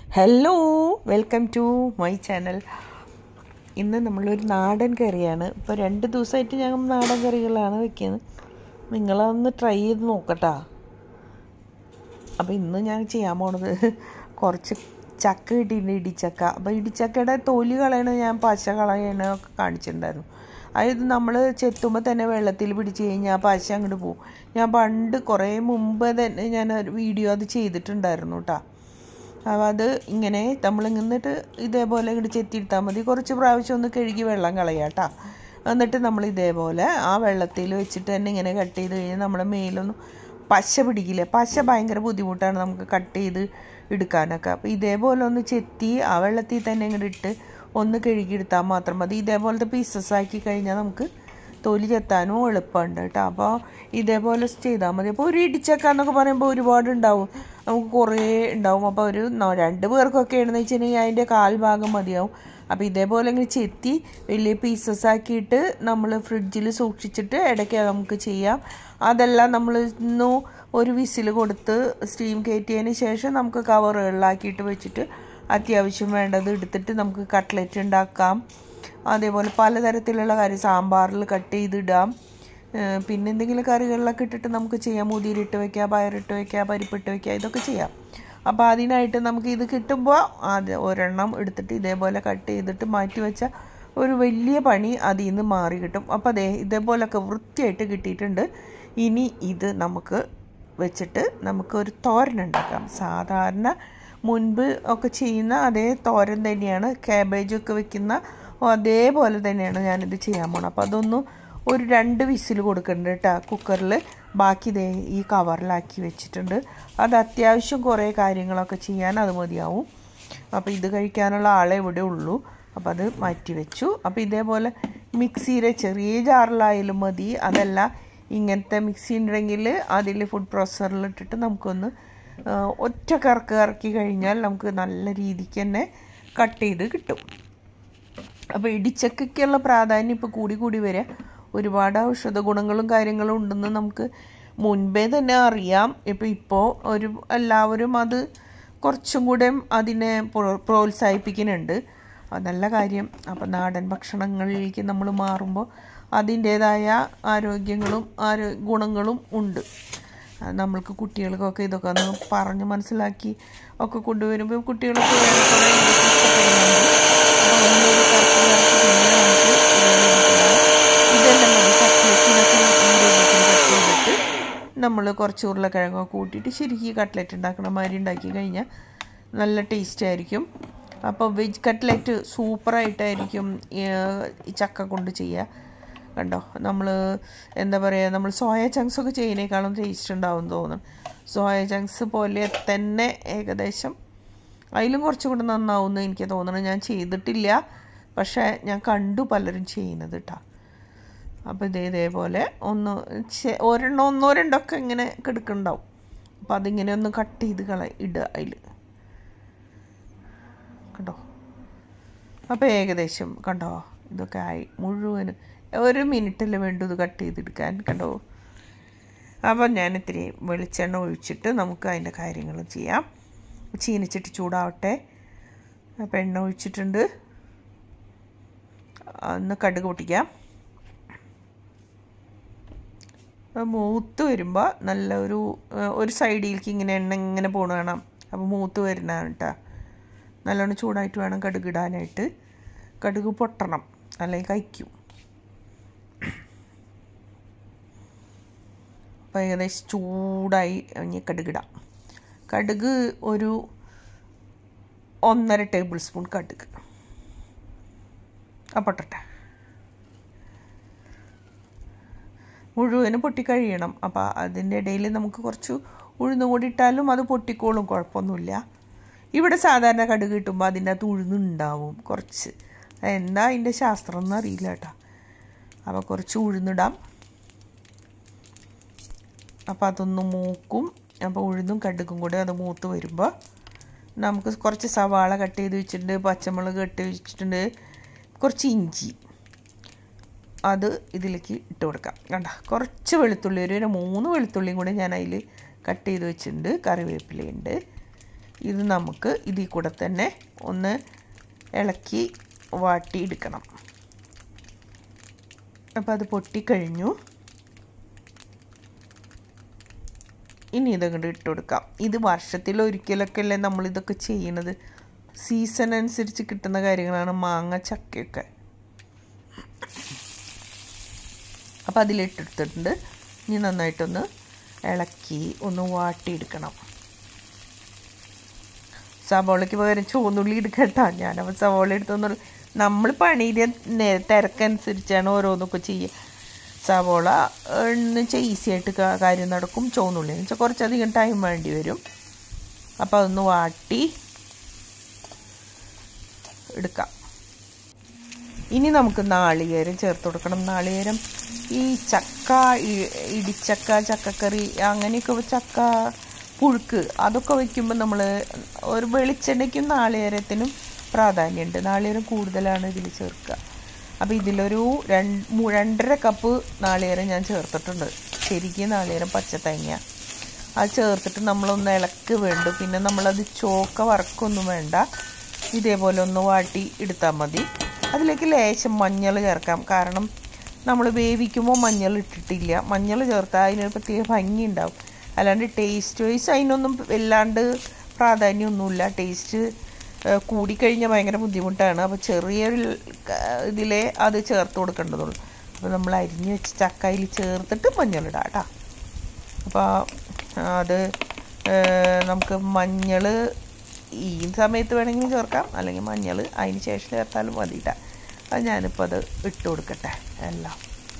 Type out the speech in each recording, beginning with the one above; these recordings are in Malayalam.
hello welcome to my channel ഇന്ന് നമ്മളൊരു നാടൻ കറിയാണ് ഇപ്പോൾ രണ്ട് ദിവസമായിട്ട് ഞങ്ങൾ നാടൻ കറികളാണ് വെക്കുന്നത് നിങ്ങളതൊന്ന് ട്രൈ ചെയ്ത് നോക്കട്ടാ അപ്പോൾ ഇന്ന് ഞാൻ ചെയ്യാൻ പോണത് കുറച്ച് ചക്ക കിട്ടിയിട്ടുണ്ട് ഇടിച്ചക്ക അപ്പോൾ ഇടിച്ചക്കയുടെ തൊലി കളയണ ഞാൻ പശ കളയണൊക്കെ കാണിച്ചിട്ടുണ്ടായിരുന്നു അതായത് നമ്മൾ ചെത്തുമ്പോൾ തന്നെ വെള്ളത്തിൽ പിടിച്ച് കഴിഞ്ഞാൽ ആ പശ അങ്ങോട്ട് പോകും ഞാൻ പണ്ട് കുറേ മുമ്പ് തന്നെ ഞാൻ ഒരു വീഡിയോ അത് ചെയ്തിട്ടുണ്ടായിരുന്നു കേട്ടോ അപ്പോൾ അത് ഇങ്ങനെ നമ്മൾ ഇങ്ങന്നിട്ട് ഇതേപോലെ ഇങ്ങോട്ട് ചെത്തിയെടുത്താൽ മതി കുറച്ച് പ്രാവശ്യം ഒന്ന് കഴുകി വെള്ളം കളയാട്ടോ എന്നിട്ട് നമ്മൾ ഇതേപോലെ ആ വെള്ളത്തിൽ വെച്ചിട്ട് തന്നെ ഇങ്ങനെ കട്ട് ചെയ്ത് കഴിഞ്ഞാൽ നമ്മുടെ മേലൊന്നും പശ പിടിക്കില്ല പശ ഭയങ്കര ബുദ്ധിമുട്ടാണ് നമുക്ക് കട്ട് ചെയ്ത് എടുക്കാനൊക്കെ അപ്പോൾ ഇതേപോലെ ഒന്ന് ചെത്തി ആ വെള്ളത്തിൽ തന്നെ ഇങ്ങോട്ട് ഇട്ട് ഒന്ന് കഴുകിയെടുത്താൽ മാത്രം മതി ഇതേപോലത്തെ പീസസ് ആക്കി കഴിഞ്ഞാൽ നമുക്ക് തൊലി ചെത്താനും എളുപ്പമുണ്ട് കേട്ടോ അപ്പോൾ ഇതേപോലെ ചെയ്താൽ മതി അപ്പോൾ ഒരു ഇടിച്ചക്ക എന്നൊക്കെ പറയുമ്പോൾ ഒരുപാട് ഉണ്ടാവും നമുക്ക് കുറേ ഉണ്ടാവും അപ്പോൾ ഒരു ന- രണ്ട് പേർക്കൊക്കെ ആണെന്ന് വെച്ചിട്ടുണ്ടെങ്കിൽ അതിൻ്റെ കാൽ ഭാഗം മതിയാവും അപ്പോൾ ഇതേപോലെ ഇങ്ങനെ ചെത്തി വലിയ പീസസ് ആക്കിയിട്ട് നമ്മൾ ഫ്രിഡ്ജിൽ സൂക്ഷിച്ചിട്ട് ഇടയ്ക്ക് നമുക്ക് ചെയ്യാം അതെല്ലാം നമ്മൾ ഇന്നു ഒരു വിസിൽ കൊടുത്ത് സ്റ്റീം കയറ്റിയതിന് ശേഷം നമുക്ക് കവറുകളിലാക്കിയിട്ട് വെച്ചിട്ട് അത്യാവശ്യം വേണ്ടത് എടുത്തിട്ട് നമുക്ക് കട്ട്ലറ്റ് ഉണ്ടാക്കാം അതേപോലെ പലതരത്തിലുള്ള കറി സാമ്പാറിൽ കട്ട് ചെയ്തിടാം ഏഹ് പിന്നെ എന്തെങ്കിലും കറികളിലൊക്കെ ഇട്ടിട്ട് നമുക്ക് ചെയ്യാം മുതിരിട്ട് വയ്ക്കുക പയറിട്ട് വയ്ക്കുക പരിപ്പിട്ട് വയ്ക്കുക ഇതൊക്കെ ചെയ്യാം അപ്പോൾ അതിനായിട്ട് നമുക്ക് ഇത് കിട്ടുമ്പോൾ അത് ഒരെണ്ണം എടുത്തിട്ട് ഇതേപോലെ കട്ട് ചെയ്തിട്ട് മാറ്റി വെച്ചാൽ ഒരു വലിയ പണി അതിൽ നിന്ന് മാറി കിട്ടും അപ്പോൾ അതേ ഇതേപോലൊക്കെ വൃത്തിയായിട്ട് കിട്ടിയിട്ടുണ്ട് ഇനി ഇത് നമുക്ക് വെച്ചിട്ട് നമുക്ക് ഒരു തോരൻ ഉണ്ടാക്കാം സാധാരണ മുൻപ് ഒക്കെ ചെയ്യുന്ന അതേ തോരൻ തന്നെയാണ് കാബേജൊക്കെ വെക്കുന്ന അതേപോലെ തന്നെയാണ് ഞാനിത് ചെയ്യാൻ പോണത് അപ്പോൾ അതൊന്ന് ഒരു രണ്ട് വിസിൽ കൊടുക്കുന്നുണ്ട് കേട്ടോ കുക്കറിൽ ബാക്കി ദേ ഈ കവറിലാക്കി വെച്ചിട്ടുണ്ട് അത് അത്യാവശ്യം കുറേ കാര്യങ്ങളൊക്കെ ചെയ്യാൻ അത് മതിയാവും അപ്പോൾ ഇത് കഴിക്കാനുള്ള ആളെ ഇവിടെ ഉള്ളൂ അപ്പോൾ അത് മാറ്റി വെച്ചു അപ്പോൾ ഇതേപോലെ മിക്സിയിലെ ചെറിയ ജാറിലായാലും മതി അതല്ല ഇങ്ങനത്തെ മിക്സി ഉണ്ടെങ്കിൽ അതിൽ ഫുഡ് പ്രോസസ്സറിൽ ഇട്ടിട്ട് നമുക്കൊന്ന് ആ, ഒറ്റ കറക്ക് കറക്കി കഴിഞ്ഞാൽ നമുക്ക് നല്ല രീതിക്ക് തന്നെ കട്ട് ചെയ്ത് കിട്ടും അപ്പോൾ ഇടിച്ചക്കയ്ക്കുള്ള പ്രാധാന്യം ഇപ്പോൾ കൂടി കൂടി വരിക ഒരുപാട് ഔഷധ ഗുണങ്ങളും കാര്യങ്ങളും ഉണ്ടെന്ന് നമുക്ക് മുൻപേ തന്നെ അറിയാം ഇപ്പോൾ ഇപ്പോൾ ഒരു എല്ലാവരും അത് കുറച്ചും കൂടെ അതിനെ പ്രോ- പ്രോത്സാഹിപ്പിക്കുന്നുണ്ട് അത് നല്ല കാര്യം അപ്പോൾ നാടൻ ഭക്ഷണങ്ങളിലേക്ക് നമ്മൾ മാറുമ്പോൾ അതിൻ്റേതായ ആരോഗ്യങ്ങളും ആരോ ഗുണങ്ങളും ഉണ്ട് അത് നമ്മൾക്ക് കുട്ടികൾക്കൊക്കെ ഇതൊക്കെ ഒന്ന് പറഞ്ഞ് മനസ്സിലാക്കി ഒക്കെ കൊണ്ടുവരുമ്പോൾ കുട്ടികളൊക്കെ ഏറെക്കുറെ ഇതൊക്കെ ഇഷ്ടപ്പെടുന്നുണ്ട് അപ്പോൾ ഒന്നൊരു കറക്റ്റ് കറക്റ്റ് പിന്നെ നമുക്ക് ഇതെല്ലാം മതി കട്ട്ലറ്റിനൊക്കെ ഈ രൂപത്തിൽ കട്ട് ചെയ്തിട്ട് നമ്മൾ കുറച്ച് ഉരുളക്കിഴങ്ങൊക്കെ കൂട്ടിയിട്ട് ശരിക്കും കട്ട്ലറ്റ് ഉണ്ടാക്കണ മാതിരി ഉണ്ടാക്കി കഴിഞ്ഞാൽ നല്ല ടേസ്റ്റ് ആയിരിക്കും അപ്പോൾ വെജ് കട്ട്ലറ്റ് സൂപ്പറായിട്ടായിരിക്കും ഈ ചക്ക കൊണ്ട് ചെയ്യുക കണ്ടോ നമ്മൾ എന്താ പറയുക നമ്മൾ സോയ ചങ്ക്സ് ഒക്കെ ചെയ്യുന്നതിനേക്കാളും ടേസ്റ്റ് ഉണ്ടാവും എന്ന് തോന്നുന്നു സോയ ചങ്ക്സ് പോലെ തന്നെ ഏകദേശം അതിലും കുറച്ചും കൂടെ നന്നാവുമെന്ന് എനിക്ക് തോന്നുന്നു ഞാൻ ചെയ്തിട്ടില്ല പക്ഷേ ഞാൻ കണ്ടു പലരും ചെയ്യുന്നത് കേട്ടോ അപ്പോൾ ഇതേ ഇതേപോലെ ഒന്ന് ചെ- ഒരെണ്ണം ഒന്നോ രണ്ടോ ഒക്കെ ഇങ്ങനെ കിടക്കുന്നുണ്ടാവും അപ്പോൾ അതിങ്ങനെ ഒന്ന് കട്ട് ചെയ്ത് കള ഇടുക അതിൽ കണ്ടോ അപ്പോൾ ഏകദേശം കണ്ടോ ഇതൊക്കെ ആയി മുഴുവനും ഒരു മിനിറ്റിൽ വേണ്ടു ഇത് കട്ട് ചെയ്തെടുക്കാൻ കണ്ടോ അപ്പോൾ ഞാൻ ഇത്തിരി വെളിച്ചെണ്ണ ഒഴിച്ചിട്ട് നമുക്ക് അതിൻ്റെ കാര്യങ്ങൾ ചെയ്യാം ചീനിച്ചിട്ട് ചൂടാവട്ടെ അപ്പോൾ എണ്ണ ഒഴിച്ചിട്ടുണ്ട് ഒന്ന് കടുക് പൊട്ടിക്കാം അപ്പോൾ മൂത്ത് വരുമ്പോൾ നല്ല ഒരു ഏഹ്, ഒരു സൈഡിലേക്ക് ഇങ്ങനെ എണ്ണ ഇങ്ങനെ പോണ കാണാം അപ്പോൾ മൂത്ത് വരുന്നതാണ് കേട്ടോ നല്ലോണം ചൂടായിട്ട് വേണം കടുക് ഇടാനായിട്ട് കടുക് പൊട്ടണം അല്ലെങ്കിൽ കഴിക്കും അപ്പോൾ ഏകദേശം ചൂടായി ഇനി കടുകിടാം കടുക് ഒരു ഒന്നര ടേബിൾ സ്പൂൺ കടുക് ആ പൊട്ടട്ടെ മുഴുവനും പൊട്ടിക്കഴിയണം അപ്പോൾ അതിൻ്റെ ഇടയിൽ നമുക്ക് കുറച്ച് ഉഴുന്നും കൂടി ഇട്ടാലും അത് പൊട്ടിക്കോളും കുഴപ്പമൊന്നുമില്ല ഇവിടെ സാധാരണ കടുക് കിട്ടുമ്പോൾ അതിൻ്റെ അകത്ത് ഉഴുന്നുണ്ടാവും കുറച്ച് എന്താ അതിൻ്റെ ശാസ്ത്രം എന്ന് അറിയില്ല കേട്ടോ അപ്പോൾ കുറച്ച് ഉഴുന്നിടാം അപ്പോൾ അതൊന്ന് മൂക്കും അപ്പോൾ ഉഴുന്നും കടുകും കൂടെ അത് മൂത്ത് വരുമ്പോൾ നമുക്ക് കുറച്ച് സവാള കട്ട് ചെയ്ത് വെച്ചിട്ടുണ്ട് പച്ചമുളക് കട്ട് ചെയ്ത് വെച്ചിട്ടുണ്ട് കുറച്ച് ഇഞ്ചി അത് ഇതിലേക്ക് ഇട്ട് കൊടുക്കാം കണ്ട കുറച്ച് വെളുത്തുള്ളി ഒരു ഒരു മൂന്ന് വെളുത്തുള്ളിയും കൂടെ ഞാൻ അതിൽ കട്ട് ചെയ്ത് വെച്ചിട്ടുണ്ട് കറിവേപ്പിലയുണ്ട് ഇത് നമുക്ക് ഇതിൽ കൂടെ തന്നെ ഒന്ന് ഇളക്കി വാട്ടിയെടുക്കണം അപ്പോൾ അത് പൊട്ടിക്കഴിഞ്ഞു ഇനി ഇതങ്ങോട്ട് ഇട്ട് കൊടുക്കാം ഇത് വർഷത്തിൽ ഒരിക്കലൊക്കെ അല്ലേ നമ്മളിതൊക്കെ ചെയ്യണത് സീസൺ അനുസരിച്ച് കിട്ടുന്ന കാര്യങ്ങളാണ് മാങ്ങ ചക്കയൊക്കെ അപ്പോൾ അതിലിട്ടെടുത്തിട്ടുണ്ട് ഇനി നന്നായിട്ടൊന്ന് ഇളക്കി ഒന്ന് വാട്ടിയെടുക്കണം സവോളയ്ക്ക് പകരം ചുവന്നുള്ളി എടുക്കട്ടാ ഞാനപ്പോൾ സവോള എടുത്തൊന്നും നമ്മൾ പണിയുടെ തിരക്കനുസരിച്ചാണ് ഓരോന്നൊക്കെ ചെയ്യുക സവോള എന്ന് വെച്ചാൽ ഈസി ആയിട്ട് കാര്യം നടക്കും ചുവന്നുള്ളി എന്ന് വെച്ചാൽ കുറച്ചധികം ടൈം വേണ്ടി വരും അപ്പോൾ അതൊന്ന് വാട്ടി എടുക്കാം ഇനി നമുക്ക് നാളികേരം ചേർത്ത് കൊടുക്കണം നാളികേരം ഈ ചക്ക ഇടിച്ചക്ക ചക്കക്കറി അങ്ങനെയൊക്കെ ചക്ക പുഴുക്ക് അതൊക്കെ വയ്ക്കുമ്പോൾ നമ്മൾ ഒരു വെളിച്ചെണ്ണയ്ക്കും നാളികേരത്തിനും പ്രാധാന്യമുണ്ട് നാളികേരം കൂടുതലാണ് ഇതിൽ ചേർക്കുക അപ്പോൾ ഇതിലൊരു രണ്ട് രണ്ടര കപ്പ് നാളികേരം ഞാൻ ചേർത്തിട്ടുണ്ട് ശരിക്കും നാളികേരം പച്ചത്തേങ്ങ അത് ചേർത്തിട്ട് നമ്മളൊന്ന് ഇളക്ക് വേണ്ടു പിന്നെ നമ്മളത് ചോക്ക വറക്കൊന്നും വേണ്ട ഇതേപോലെ ഒന്ന് വാട്ടി എടുത്താൽ മതി അതിലേക്ക് ലേശം മഞ്ഞൾ ചേർക്കാം കാരണം നമ്മൾ വേവിക്കുമ്പോൾ മഞ്ഞൾ ഇട്ടിട്ടില്ല മഞ്ഞൾ ചേർത്താൽ അതിനൊരു പ്രത്യേക ഭംഗി ഉണ്ടാവും അല്ലാണ്ട് ടേസ്റ്റ് വൈസ് അതിനൊന്നും വല്ലാണ്ട് പ്രാധാന്യമൊന്നുമില്ല ടേസ്റ്റ് കൂടിക്കഴിഞ്ഞാൽ ഭയങ്കര ബുദ്ധിമുട്ടാണ് അപ്പോൾ ചെറിയൊരു ഇതിലേ അത് ചേർത്ത് കൊടുക്കേണ്ടതുള്ളൂ അപ്പോൾ നമ്മൾ അരിഞ്ഞ് വെച്ച് ചക്കയിൽ ചേർത്തിട്ട് മഞ്ഞളിടാം കേട്ടോ അപ്പോൾ അത് നമുക്ക് മഞ്ഞൾ ഈ സമയത്ത് വേണമെങ്കിൽ ചേർക്കാം അല്ലെങ്കിൽ മഞ്ഞൾ അതിന് ശേഷം ചേർത്താലും മതിയിട്ട അത് ഞാനിപ്പോൾ അത് ഇട്ട് കൊടുക്കട്ടെ എല്ലാം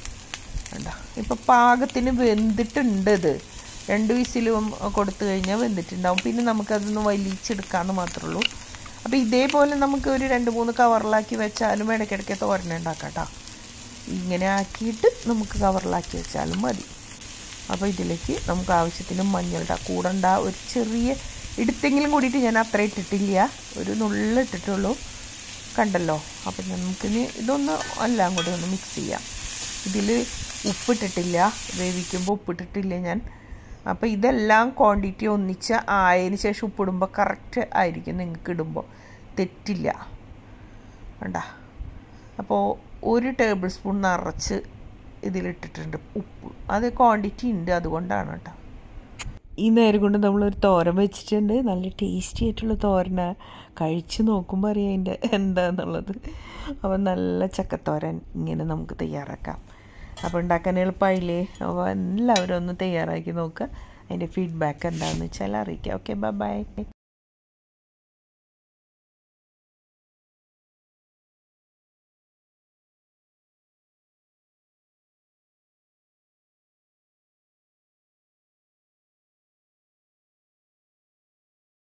വേണ്ട ഇപ്പോൾ പാകത്തിന് വെന്തിട്ടുണ്ട് ഇത് രണ്ട് വിസിലും കൊടുത്തു കഴിഞ്ഞാൽ വെന്തിട്ടുണ്ടാവും പിന്നെ നമുക്കതൊന്ന് വലിച്ചെടുക്കാമെന്ന് മാത്രമേ ഉള്ളൂ അപ്പോൾ ഇതേപോലെ നമുക്ക് ഒരു രണ്ട് മൂന്ന് കവറിലാക്കി വെച്ചാലും ഇടയ്ക്കിടയ്ക്ക് തോരന ഉണ്ടാക്കാം കേട്ടോ ഇങ്ങനെ ആക്കിയിട്ട് നമുക്ക് കവറിലാക്കി വെച്ചാലും മതി അപ്പോൾ ഇതിലേക്ക് നമുക്ക് ആവശ്യത്തിന് മഞ്ഞളുടെ കൂടണ്ട ഒരു ചെറിയ എടുത്തെങ്കിലും കൂടിയിട്ട് ഞാൻ അത്ര ഇട്ടിട്ടില്ല ഒരു നുള്ള ഇട്ടിട്ടുള്ളൂ കണ്ടല്ലോ അപ്പം നമുക്കിനി ഇതൊന്ന് എല്ലാം കൂടി ഒന്ന് മിക്സ് ചെയ്യാം ഇതിൽ ഉപ്പിട്ടിട്ടില്ല വേവിക്കുമ്പോൾ ഉപ്പിട്ടിട്ടില്ല ഞാൻ അപ്പോൾ ഇതെല്ലാം ക്വാണ്ടിറ്റി ഒന്നിച്ച് ആയതിന് ശേഷം ഉപ്പിടുമ്പോൾ കറക്റ്റ് ആയിരിക്കും നിങ്ങൾക്ക് ഇടുമ്പോൾ തെറ്റില്ല വേണ്ട അപ്പോൾ ഒരു ടേബിൾ സ്പൂൺ നിറച്ച് ഇതിലിട്ടിട്ടുണ്ട് ഉപ്പ് അത് ക്വാണ്ടിറ്റി ഉണ്ട് അതുകൊണ്ടാണ് കേട്ടോ ഈ നേരം കൊണ്ട് നമ്മളൊരു തോരൻ വെച്ചിട്ടുണ്ട് നല്ല ടേസ്റ്റി ആയിട്ടുള്ള തോരന കഴിച്ച് നോക്കുമ്പോൾ അറിയാം അതിൻ്റെ എന്താന്നുള്ളത് അപ്പോൾ നല്ല ചക്കത്തോരൻ ഇങ്ങനെ നമുക്ക് തയ്യാറാക്കാം അപ്പോൾ ഉണ്ടാക്കാൻ എളുപ്പമായില്ലേ അപ്പോൾ എല്ലാവരും ഒന്ന് തയ്യാറാക്കി നോക്കുക അതിൻ്റെ ഫീഡ്ബാക്ക് എന്താണെന്ന് വെച്ചാൽ അറിയിക്കാം ഓക്കെ ബൈ ബൈ